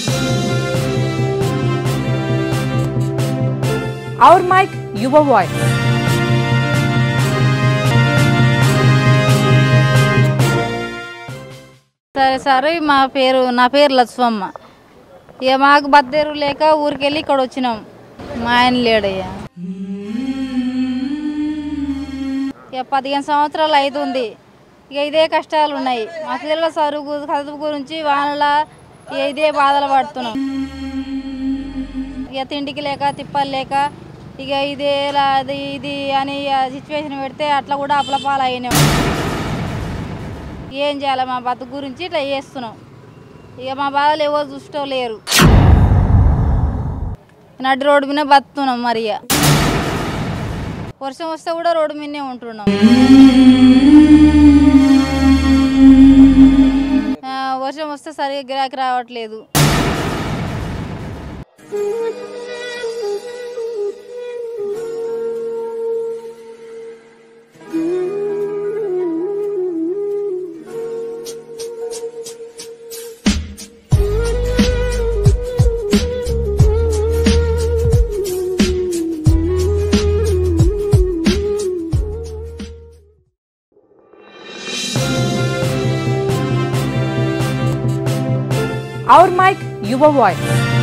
Our mic, your voice. సరే సరే మా పేరు నా పేరు లక్ష్మమ్మ ఇక మాకు బద్దెరు లేక ఊరికెళ్ళి ఇక్కడ వచ్చినాం మా ఆయన లేడయ్యా ఇక పదిహేను సంవత్సరాలు అవుతుంది ఇక ఇదే కష్టాలు ఉన్నాయి మా పిల్లల చదువు చదువు గురించి వానల ఇక ఇదే బాధలు పడుతున్నాం ఇక తిండికి లేక తిప్పలు లేక ఇక ఇదే ఇలా అది ఇది అని సిచ్యువేషన్ పెడితే అట్లా కూడా అప్లపాలు అయినాం ఏం చేయాలి మా బతుకు గురించి ఇట్లా చేస్తున్నాం ఇక మా బాధలు ఎవరు చూస్తూ లేరు నడి రోడ్డు మీద బతున్నాం మరి ఇక వర్షం వస్తే కూడా రోడ్డు మీదనే ఉంటున్నాం ఆ, వర్షం వస్తే సరిగ్గా గిరాకీ రావట్లేదు Our mic, your voice.